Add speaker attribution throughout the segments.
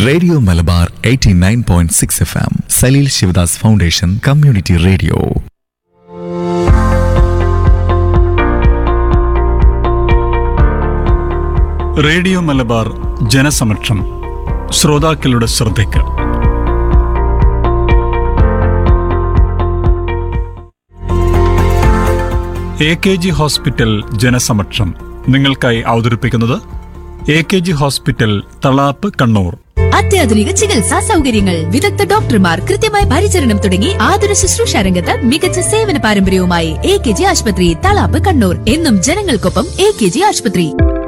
Speaker 1: radio Malabar 89.6 F M Saleel Shivadas foundation community radio
Speaker 2: radio Malabar ജനസമക്ഷം ശ്രോതാക്കളുടെ ശ്രദ്ധയ്ക്ക് എ കെ ജി ഹോസ്പിറ്റൽ ജനസമക്ഷം നിങ്ങൾക്കായി അവതരിപ്പിക്കുന്നത് A K G hospital Thalap Kannur
Speaker 3: അത്യാധുനിക ചികിത്സാ സൗകര്യങ്ങൾ വിദഗ്ധ ഡോക്ടർമാർ കൃത്യമായ പരിചരണം തുടങ്ങി ആതുര ശുശ്രൂഷ രംഗത്ത് മികച്ച സേവന പാരമ്പര്യവുമായി എ കെ ജി ആശുപത്രി തളാപ്പ് കണ്ണൂർ എന്നും ജനങ്ങൾക്കൊപ്പം എ കെ ജി ആശുപത്രി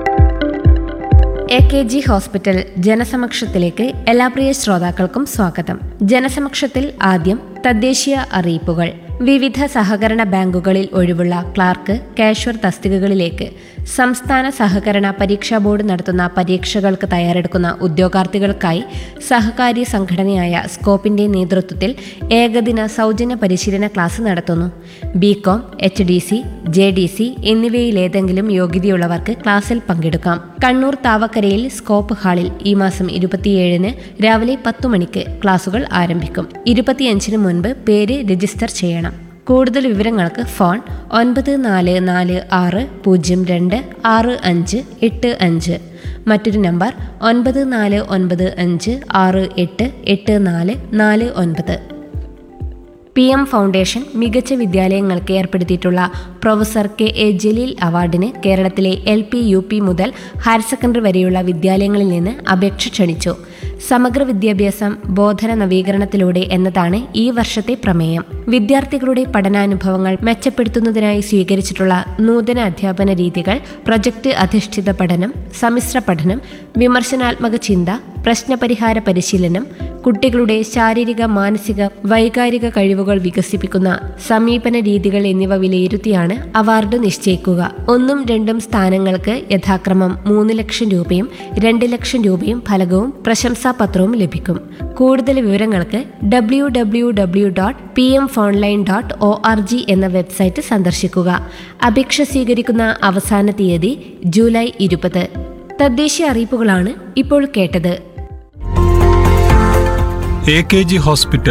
Speaker 4: എ കെ ജി ഹോസ്പിറ്റൽ ജനസമക്ഷത്തിലേക്ക് എല്ലാ പ്രിയ ശ്രോതാക്കൾക്കും സ്വാഗതം ജനസമക്ഷത്തിൽ ആദ്യം തദ്ദേശീയ അറിയിപ്പുകൾ വിവിധ സഹകരണ ബാങ്കുകളിൽ ഒഴിവുള്ള ക്ലാർക്ക് കാഷ്വർ തസ്തികകളിലേക്ക് സംസ്ഥാന സഹകരണ പരീക്ഷാ ബോർഡ് നടത്തുന്ന പരീക്ഷകൾക്ക് തയ്യാറെടുക്കുന്ന ഉദ്യോഗാർത്ഥികൾക്കായി സഹകാരി സംഘടനയായ സ്കോപ്പിന്റെ നേതൃത്വത്തിൽ ഏകദിന സൗജന്യ പരിശീലന ക്ലാസ് നടത്തുന്നു B Com H D C J D C എന്നിവയിലേതെങ്കിലും യോഗ്യതയുള്ളവർക്ക് ക്ലാസ്സിൽ പങ്കെടുക്കാം കണ്ണൂർ താവക്കരയിൽ സ്കോപ്പ് ഹാളിൽ ഈ മാസം ഇരുപത്തിയേഴിന് രാവിലെ പത്തു മണിക്ക് ക്ലാസുകൾ ആരംഭിക്കും ഇരുപത്തിയഞ്ചിന് മുൻപ് പേര് രജിസ്റ്റർ ചെയ്യണം കൂടുതൽ വിവരങ്ങൾക്ക് ഫോൺ ഒൻപത് നാല് നാല് ആറ് പൂജ്യം രണ്ട് ആറ് അഞ്ച് എട്ട് അഞ്ച് മറ്റൊരു നമ്പർ ഒൻപത് നാല് ഒൻപത് അഞ്ച് ആറ് എട്ട് എട്ട് നാല് നാല് ഒൻപത് പി എം ഫൗണ്ടേഷൻ മികച്ച വിദ്യാലയങ്ങൾക്ക് ഏർപ്പെടുത്തിയിട്ടുള്ള പ്രൊഫസർ കെ എ ജലീൽ അവാർഡിന് കേരളത്തിലെ എൽ പി യു പി മുതൽ ഹയർ സെക്കൻഡറി വരെയുള്ള വിദ്യാലയങ്ങളിൽ നിന്ന് അപേക്ഷ ക്ഷണിച്ചു സമഗ്ര വിദ്യാഭ്യാസം ബോധന നവീകരണത്തിലൂടെ എന്നതാണ് ഈ വർഷത്തെ പ്രമേയം വിദ്യാർത്ഥികളുടെ പഠനാനുഭവങ്ങൾ മെച്ചപ്പെടുത്തുന്നതിനായി സ്വീകരിച്ചിട്ടുള്ള നൂതന അധ്യാപന രീതികൾ പ്രൊജക്ട് അധിഷ്ഠിത പഠനം സമ്മിശ്ര പഠനം വിമർശനാത്മക ചിന്ത പ്രശ്നപരിഹാര പരിശീലനം കുട്ടികളുടെ ശാരീരിക മാനസിക വൈകാരിക കഴിവുകൾ വികസിപ്പിക്കുന്ന സമീപന രീതികൾ എന്നിവ വിലയിരുത്തിയാണ് അവാർഡ് നിശ്ചയിക്കുക ഒന്നും രണ്ടും സ്ഥാനങ്ങൾക്ക് യഥാക്രമം മൂന്ന് ലക്ഷം രൂപയും രണ്ട് ലക്ഷം രൂപയും ഫലകവും പ്രശംസാപത്രവും ലഭിക്കും കൂടുതൽ വിവരങ്ങൾക്ക് W W W dot P M F online dot O R G എന്ന വെബ്സൈറ്റ് സന്ദർശിക്കുക അപേക്ഷ സ്വീകരിക്കുന്ന അവസാന തീയതി ജൂലൈ ഇരുപത് തദ്ദേശീയ അറിയിപ്പുകളാണ് ഇപ്പോൾ കേട്ടത്
Speaker 2: എ കെ ജി ഹോസ്പിറ്റൽ